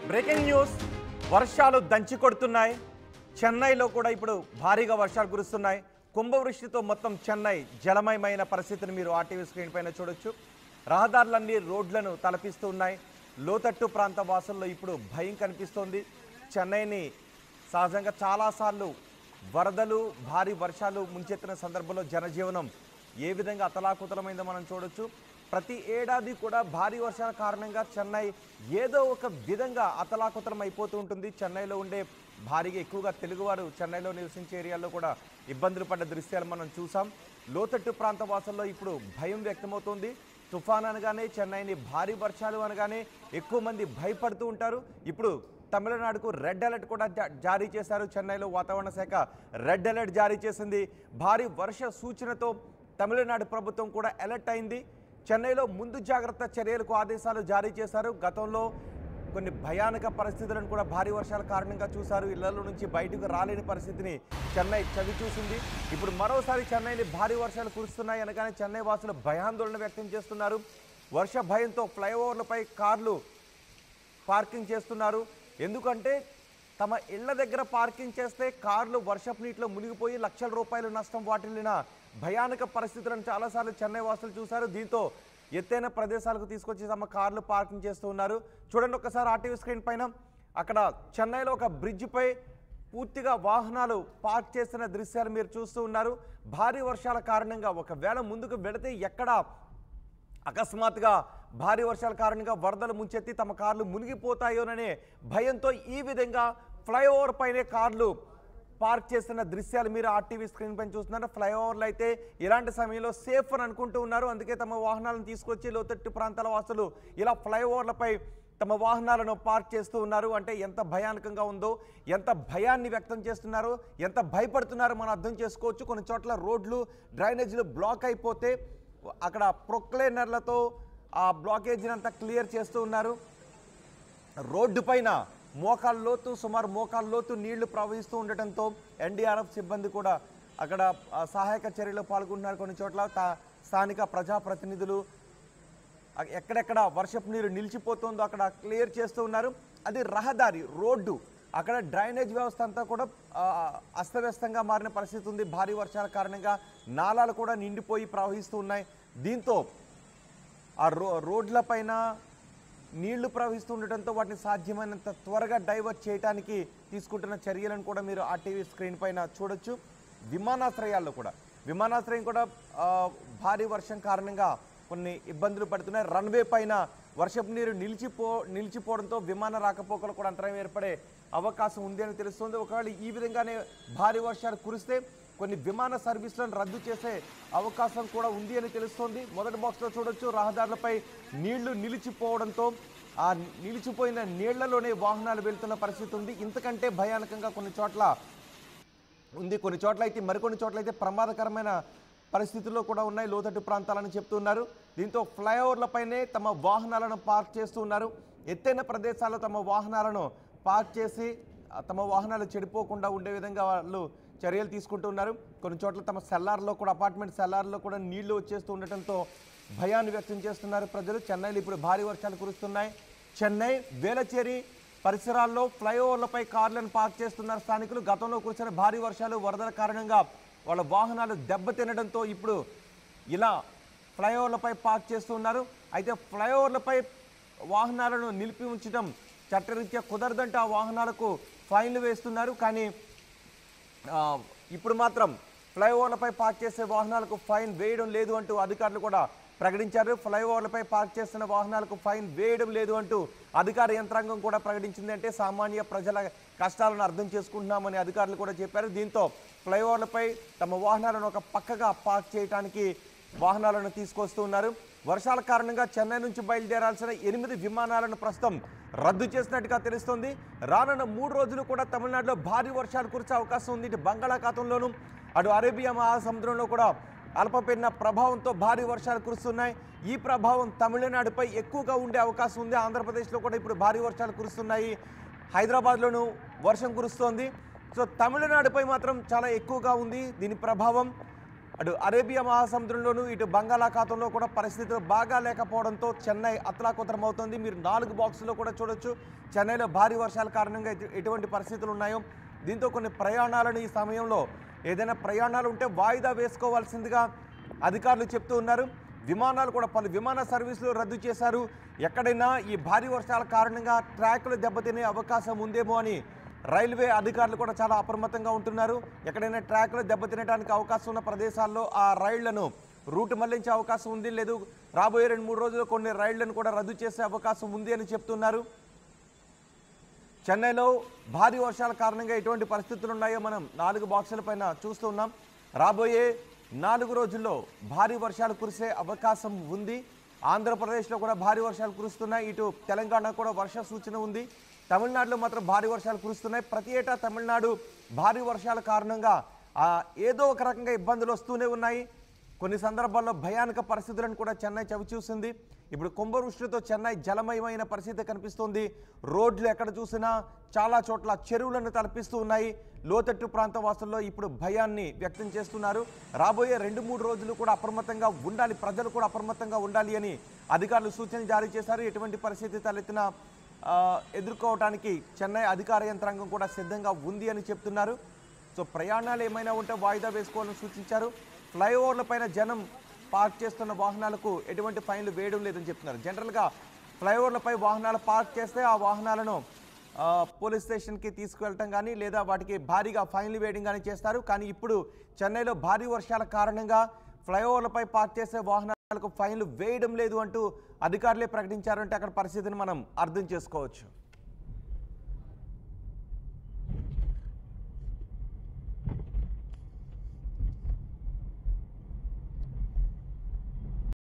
breaking news వర్షాలు దంచి కొడుతున్నాయి చెన్నైలో కూడా ఇప్పుడు భారీగా వర్షాలు కురుస్తున్నాయి కుంభవృష్టితో మొత్తం చెన్నై జలమయమైన పరిస్థితిని మీరు ఆర్టీవీ స్క్రీన్ పైన చూడొచ్చు రహదారులన్నీ రోడ్లను తలపిస్తూ ఉన్నాయి లోతట్టు ప్రాంత వాసుల్లో ఇప్పుడు భయం కనిపిస్తోంది చెన్నైని సహజంగా చాలాసార్లు వరదలు భారీ వర్షాలు ముంచెత్తిన సందర్భంలో జనజీవనం ఏ విధంగా అతలాకుతలమైందో మనం చూడొచ్చు ప్రతి ఏడాది కూడా భారీ వర్షాల కారణంగా చెన్నై ఏదో ఒక విధంగా అతలాకుతలం అయిపోతూ ఉంటుంది చెన్నైలో ఉండే భారీగా ఎక్కువగా తెలుగువారు చెన్నైలో నివసించే ఏరియాల్లో కూడా ఇబ్బందులు పడ్డ దృశ్యాలు మనం చూసాం లోతట్టు ప్రాంత వాసుల్లో ఇప్పుడు భయం వ్యక్తమవుతోంది తుఫాన్ అనగానే చెన్నైని భారీ వర్షాలు అనగానే ఎక్కువ మంది భయపడుతూ ఉంటారు ఇప్పుడు తమిళనాడుకు రెడ్ అలర్ట్ కూడా జా- జారీ చేశారు చెన్నైలో వాతావరణ శాఖ రెడ్ అలర్ట్ జారీ చేసింది భారీ వర్ష సూచనతో తమిళనాడు ప్రభుత్వం కూడా అలర్ట్ అయింది చెన్నైలో ముందు జాగ్రత్త చర్యలకు ఆదేశాలు జారీ చేశారు గతంలో కొన్ని భయానక పరిస్థితులను కూడా భారీ వర్షాల కారణంగా చూశారు ఇళ్లలో నుంచి బయటకు రాలేని పరిస్థితిని చెన్నై చవి చూసింది ఇప్పుడు మరోసారి చెన్నైని భారీ వర్షాలు కురుస్తున్నాయి అనగానే చెన్నై వాసులు భయాందోళన వ్యక్తం చేస్తున్నారు వర్ష భయంతో ఫ్లైఓవర్లపై కార్లు పార్కింగ్ చేస్తున్నారు ఎందుకంటే తమ ఇళ్ల దగ్గర పార్కింగ్ చేస్తే కార్లు వర్షపు నీటిలో మునిగిపోయి లక్షల రూపాయలు నష్టం వాటిల్లిన భయానక పరిస్థితులను చాలాసార్లు చెన్నై వాసులు చూశారు దీంతో ఎత్తైన ప్రదేశాలకు తీసుకొచ్చి తమ కార్లు పార్కింగ్ చేస్తూ ఉన్నారు చూడండి ఒకసారి ఆర్టీవీ స్క్రీన్ పైన అక్కడ చెన్నైలో ఒక బ్రిడ్జిపై పూర్తిగా వాహనాలు పార్క్ చేసిన దృశ్యాలు మీరు చూస్తూ ఉన్నారు భారీ వర్షాల కారణంగా ఒకవేళ ముందుకు వెళితే ఎక్కడ అకస్మాత్తుగా భారీ వర్షాల కారణంగా వరదలు ముంచెత్తి తమ కార్లు మునిగిపోతాయోననే భయంతో ఈ విధంగా ఫ్లైఓవర్ పైనే కార్లు పార్క్ చేస్తున్న దృశ్యాలు మీరు ఆర్టీవీ స్క్రీన్ పైన చూస్తున్నారు ఫ్లైఓవర్లు అయితే ఇలాంటి సమయంలో సేఫ్ అని అనుకుంటూ ఉన్నారు అందుకే తమ వాహనాలను తీసుకొచ్చి లోతట్టు ప్రాంతాల వాసులు ఇలా ఫ్లైఓవర్లపై తమ వాహనాలను పార్క్ చేస్తూ ఉన్నారు అంటే ఎంత భయానకంగా ఉందో ఎంత భయాన్ని వ్యక్తం చేస్తున్నారో ఎంత భయపడుతున్నారో మనం అర్థం చేసుకోవచ్చు కొన్ని చోట్ల రోడ్లు డ్రైనేజీలు బ్లాక్ అయిపోతే అక్కడ ప్రొక్లైనర్లతో ఆ బ్లాకేజీని అంతా క్లియర్ చేస్తూ ఉన్నారు రోడ్డు పైన మోకాళ్ళ లోతు సుమారు మోకాళ్ళ లోతు నీళ్లు ప్రవహిస్తూ ఉండటంతో ఎన్డీఆర్ఎఫ్ సిబ్బంది కూడా అక్కడ ఆ, సహాయక చర్యలో పాల్గొంటున్నారు కొన్ని చోట్ల తా- స్థానిక ప్రజాప్రతినిధులు అ- ఎక్కడెక్కడ వర్షపు నీరు నిలిచిపోతుందో అక్కడ క్లియర్ చేస్తూ ఉన్నారు అది రహదారి రోడ్డు అక్కడ డ్రైనేజ్ వ్యవస్థ అంతా కూడా ఆ, అస్తవ్యస్తంగా మారిన పరిస్థితి ఉంది భారీ వర్షాల కారణంగా నాలాలు కూడా నిండిపోయి ప్రవహిస్తూ ఉన్నాయి దీంతో ఆ రో రోడ్లపైన నీళ్లు ప్రవహిస్తూ ఉండటంతో వాటిని సాధ్యమైనంత త్వరగా డైవర్ట్ చేయడానికి తీసుకుంటున్న చర్యలను కూడా మీరు ఆ టీవీ స్క్రీన్ పైన చూడొచ్చు విమానాశ్రయాల్లో కూడా విమానాశ్రయం కూడా ఆ, భారీ వర్షం కారణంగా కొన్ని ఇబ్బందులు పడుతున్నాయి రన్వే పైన వర్షపు నీరు నిలిచిపో నిలిచిపోవడంతో విమాన రాకపోకలు కూడా అంతరాయం ఏర్పడే అవకాశం ఉంది అని తెలుస్తుంది ఒకవేళ ఈ విధంగానే భారీ వర్షాలు కురిస్తే కొన్ని విమాన సర్వీసులను రద్దు చేసే అవకాశం కూడా ఉంది అని తెలుస్తోంది మొదటి బాక్స్లో చూడొచ్చు రహదారులపై నీళ్లు నిలిచిపోవడంతో ఆ నిలిచిపోయిన నీళ్లలోనే వాహనాలు వెళ్తున్న పరిస్థితి ఉంది ఇంతకంటే భయానకంగా కొన్ని చోట్ల ఉంది కొన్ని చోట్ల అయితే మరికొన్ని చోట్ల అయితే ప్రమాదకరమైన పరిస్థితుల్లో కూడా ఉన్నాయి లోతట్టు ప్రాంతాలని చెప్తున్నారు దీంతో ఫ్లైఓవర్లపైనే తమ వాహనాలను పార్క్ చేస్తూ ఉన్నారు ఎత్తైన ప్రదేశాల్లో తమ వాహనాలను పార్క్ చేసి ఆ, తమ వాహనాలు చెడిపోకుండా ఉండే విధంగా వాళ్ళు చర్యలు తీసుకుంటున్నారు కొన్ని చోట్ల తమ సెల్లార్లో కూడా అపార్ట్మెంట్ సెల్లార్లో కూడా నీళ్లు వచ్చేస్తూ ఉండటంతో భయాన్ని వ్యక్తం చేస్తున్నారు ప్రజలు చెన్నైలో ఇప్పుడు భారీ వర్షాలు కురుస్తున్నాయి చెన్నై వేలచేరి పరిసరాల్లో ఫ్లైఓవర్లపై కార్లను పార్క్ చేస్తున్నారు స్థానికులు గతంలో కురిసిన భారీ వర్షాలు వరదల కారణంగా వాళ్ళ వాహనాలు దెబ్బతినడంతో ఇప్పుడు ఇలా ఫ్లైఓవర్లపై పార్క్ చేస్తూ ఉన్నారు అయితే ఫ్లైఓవర్లపై వాహనాలను నిలిపి ఉంచడం చట్టరీత్యా కుదరదంటే ఆ వాహనాలకు ఫైన్లు వేస్తున్నారు కానీ ఆ, ఇప్పుడు మాత్రం ఫ్లైఓవర్లపై పార్క్ చేసే వాహనాలకు ఫైన్ వేయడం లేదు అంటూ అధికారులు కూడా ప్రకటించారు ఫ్లైఓవర్లపై పార్క్ చేస్తున్న వాహనాలకు ఫైన్ వేయడం లేదు అంటూ అధికార యంత్రాంగం కూడా ప్రకటించింది అంటే సామాన్య ప్రజల కష్టాలను అర్థం చేసుకుంటున్నామని అధికారులు కూడా చెప్పారు దీంతో ఫ్లైఓవర్లపై తమ వాహనాలను ఒక పక్కగా పార్క్ చేయడానికి వాహనాలను తీసుకొస్తూ ఉన్నారు వర్షాల కారణంగా చెన్నై నుంచి బయలుదేరాల్సిన ఎనిమిది విమానాలను ప్రస్తుతం రద్దు చేసినట్టుగా తెలుస్తోంది రానున్న మూడు రోజులు కూడా తమిళనాడులో భారీ వర్షాలు కురిసే అవకాశం ఉంది ఇటు బంగాళాఖాతంలోనూ అటు అరేబియా మహాసముద్రంలో కూడా అల్పపీడన ప్రభావంతో భారీ వర్షాలు కురుస్తున్నాయి ఈ ప్రభావం తమిళనాడుపై ఎక్కువగా ఉండే అవకాశం ఉంది ఆంధ్రప్రదేశ్లో కూడా ఇప్పుడు భారీ వర్షాలు కురుస్తున్నాయి హైదరాబాద్లోనూ వర్షం కురుస్తోంది సో తమిళనాడుపై మాత్రం చాలా ఎక్కువగా ఉంది దీని ప్రభావం అటు అరేబియా మహాసముద్రంలోనూ ఇటు బంగాళాఖాతంలో కూడా పరిస్థితులు బాగా లేకపోవడంతో చెన్నై అతలాకుతలం అవుతుంది మీరు నాలుగు బాక్సుల్లో కూడా చూడొచ్చు చెన్నైలో భారీ వర్షాల కారణంగా ఎటు- ఎటువంటి పరిస్థితులు ఉన్నాయో దీంతో కొన్ని ప్రయాణాలను ఈ సమయంలో ఏదైనా ప్రయాణాలు ఉంటే వాయిదా వేసుకోవాల్సిందిగా అధికారులు చెప్తూ ఉన్నారు విమానాలు కూడా పలు విమాన సర్వీసులు రద్దు చేశారు ఎక్కడైనా ఈ భారీ వర్షాల కారణంగా ట్రాక్లు దెబ్బతినే అవకాశం ఉందేమో అని రైల్వే అధికారులు కూడా చాలా అప్రమత్తంగా ఉంటున్నారు ఎక్కడైనా ట్రాక్లు దెబ్బతినడానికి అవకాశం ఉన్న ప్రదేశాల్లో ఆ రైళ్లను రూట్ మళ్లించే అవకాశం ఉంది లేదు రాబోయే రెండు మూడు రోజుల్లో కొన్ని రైళ్లను కూడా రద్దు చేసే అవకాశం ఉంది అని చెప్తున్నారు చెన్నైలో భారీ వర్షాల కారణంగా ఎటువంటి పరిస్థితులు ఉన్నాయో మనం నాలుగు బాక్సుల పైన చూస్తున్నాం రాబోయే నాలుగు రోజుల్లో భారీ వర్షాలు కురిసే అవకాశం ఉంది ఆంధ్రప్రదేశ్లో కూడా భారీ వర్షాలు కురుస్తున్నాయి ఇటు తెలంగాణ కూడా వర్ష సూచన ఉంది తమిళనాడులో మాత్రం భారీ వర్షాలు కురుస్తున్నాయి ప్రతి ఏటా తమిళనాడు భారీ వర్షాల కారణంగా ఆ, ఏదో ఒక రకంగా ఇబ్బందులు వస్తూనే ఉన్నాయి కొన్ని సందర్భాల్లో భయానక పరిస్థితులను కూడా చెన్నై చవిచూసింది ఇప్పుడు కుంభవృష్టితో చెన్నై జలమయమైన పరిస్థితి కనిపిస్తుంది రోడ్లు ఎక్కడ చూసినా చాలా చోట్ల చెరువులను తలపిస్తూ ఉన్నాయి లోతట్టు ప్రాంత వాసుల్లో ఇప్పుడు భయాన్ని వ్యక్తం చేస్తున్నారు రాబోయే రెండు మూడు రోజులు కూడా అప్రమత్తంగా ఉండాలి ప్రజలు కూడా అప్రమత్తంగా ఉండాలి అని అధికారులు సూచనలు జారీ చేశారు ఎటువంటి పరిస్థితి తలెత్తినా ఆ, ఎదుర్కోవడానికి చెన్నై అధికార యంత్రాంగం కూడా సిద్ధంగా ఉంది అని చెప్తున్నారు సో ప్రయాణాలు ఏమైనా ఉంటే వాయిదా వేసుకోవాలని సూచించారు ఫ్లైఓవర్ల పైన జనం పార్క్ చేస్తున్న వాహనాలకు ఎటువంటి ఫైన్లు వేయడం లేదని చెప్తున్నారు జనరల్గా ఫ్లైఓవర్లపై వాహనాలు పార్క్ చేస్తే ఆ వాహనాలను ఆ, పోలీస్ స్టేషన్కి తీసుకువెళ్ళటం కానీ లేదా వాటికి భారీగా ఫైన్లు వేయడం కానీ చేస్తారు కానీ ఇప్పుడు చెన్నైలో భారీ వర్షాల కారణంగా ఫ్లైఓవర్లపై పార్క్ చేసే వాహనాలకు ఫైన్లు వేయడం లేదు అంటూ అధికారులే ప్రకటించారంటే అక్కడ పరిస్థితిని మనం అర్థం చేసుకోవచ్చు